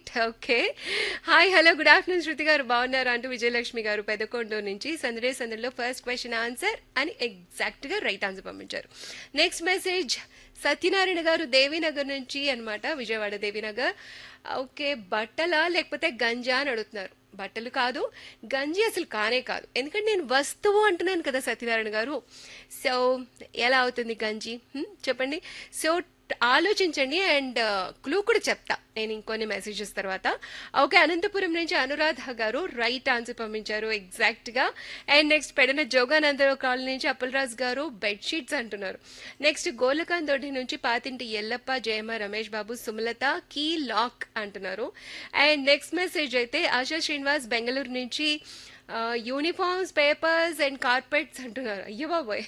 Right okay hi hello good afternoon Shruti garu బాగున్నారు అంటూ విజయలక్ష్మి గారు పెదకొండూరు నుంచి సందడే సందడిలో ఫస్ట్ క్వశ్చన్ ఆన్సర్ అని ఎగ్జాక్ట్ గా రైట్ ఆన్సర్ పంపించారు నెక్స్ట్ మెసేజ్ సత్యనారాయణ గారు దేవీనగర్ నుంచి అన్నమాట విజయవాడ దేవీనగర్ ఓకే బట్టలా లేకపోతే గంజా అని అడుగుతున్నారు బట్టలు కాదు గంజి అసలు కానే కాదు ఎందుకంటే నేను వస్తువు అంటున్నాను కదా సత్యనారాయణ గారు సో ఎలా అవుతుంది గంజి హ్మ్, చెప్పండి సో ఆలోచించండి అండ్ క్లూ కూడా చెప్తా నేను ఇంకొన్ని మెసేజెస్ తర్వాత ఓకే అనంతపురం నుంచి అనురాధ గారు రైట్ ఆన్సర్ పంపించారు ఎగ్జాక్ట్ గా and next Pedana Joganandarao colony నుంచి అప్పలరాజు గారు బెడ్షీట్స్ అంటున్నారు నెక్స్ట్ గోలకాన్ దొడ్డి నుంచి పాతింటి ఎల్లప్ప జయమ రమేష్ బాబు సుమలత కీ లాక్ అంటున్నారు అండ్ నెక్స్ట్ మెసేజ్ అయితే ఆశా శ్రీనివాస్ బెంగళూరు నుంచి యూనిఫామ్స్ పేపర్స్ అండ్ కార్పెట్స్ అంటున్నారు అయ్యో బాబోయ్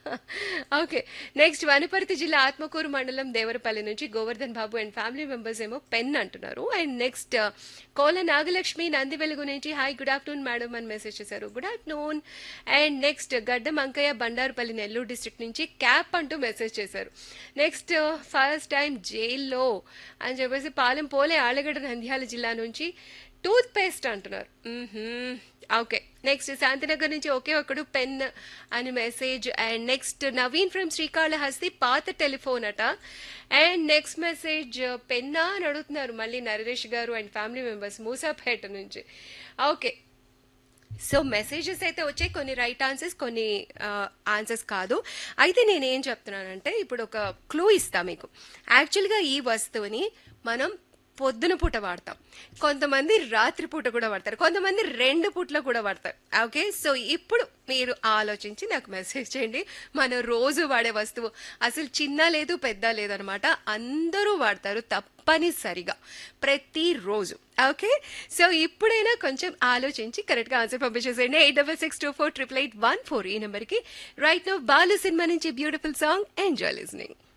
ఓకే నెక్స్ట్ వనపర్తి జిల్లా ఆత్మకూరు మండలం దేవరపల్లి నుంచి Govardhan Babu and family members ఏమో పెన్ అంటున్నారు అండ్ నెక్స్ట్ కోల నాగలక్ష్మి నంది వెలుగు నుంచి హాయ్ గుడ్ ఆఫ్టర్నూన్ మేడం అని మెసేజ్ చేశారు good afternoon and next Gaddam Ankaiah Bandarupalli Nellore district నుంచి క్యాప్ అంటూ మెసేజ్ చేశారు నెక్స్ట్ ఫస్ట్ టైం జైల్లో అని చెప్పేసి పాలెం పోలే ఆళ్ళగడ్డ నంద్యాల జిల్లా నుంచి టూత్ పేస్ట్ అంటున్నారు మ్మ్హ్మ్. ఓకే నెక్స్ట్ శాంతినగర్ నుంచి ఒకే ఒకడు పెన్ అని message and next Naveen from Srikalahasti పాత టెలిఫోన్ అట అండ్ నెక్స్ట్ మెసేజ్ పెన్నా అని అడుగుతున్నారు మళ్ళీ నరేష్ గారు అండ్ ఫ్యామిలీ మెంబర్స్ మూసాపేట నుంచి ఓకే సో మెసేజెస్ అయితే వచ్చాయి కొన్ని రైట్ ఆన్సర్స్ కొన్ని ఆన్సర్స్ కాదు అయితే నేను ఏం చెప్తున్నానంటే ఇప్పుడు ఒక క్లూ ఇస్తా మీకు యాక్చువల్గా ఈ వస్తువుని మనం పొద్దున పూట వాడతాం కొంతమంది రాత్రి పూట కూడా వాడతారు కొంతమంది రెండు పూట్ల కూడా వాడతారు ఓకే సో ఇప్పుడు మీరు ఆలోచించి నాకు మెసేజ్ చేయండి మనం రోజు వాడే వస్తువు అసలు చిన్న లేదు పెద్ద లేదనమాట అందరూ వాడతారు తప్పనిసరిగా ప్రతిరోజు ఓకే సో ఇప్పుడైనా కొంచెం ఆలోచించి కరెక్ట్గా ఆన్సర్ పంపించేసేయండి eight double six two four triple eight one four ఈ నెంబర్కి రైట్ నో బాలు సినిమా నుంచి బ్యూటిఫుల్ సాంగ్ ఎంజాయ్ లిస్నింగ్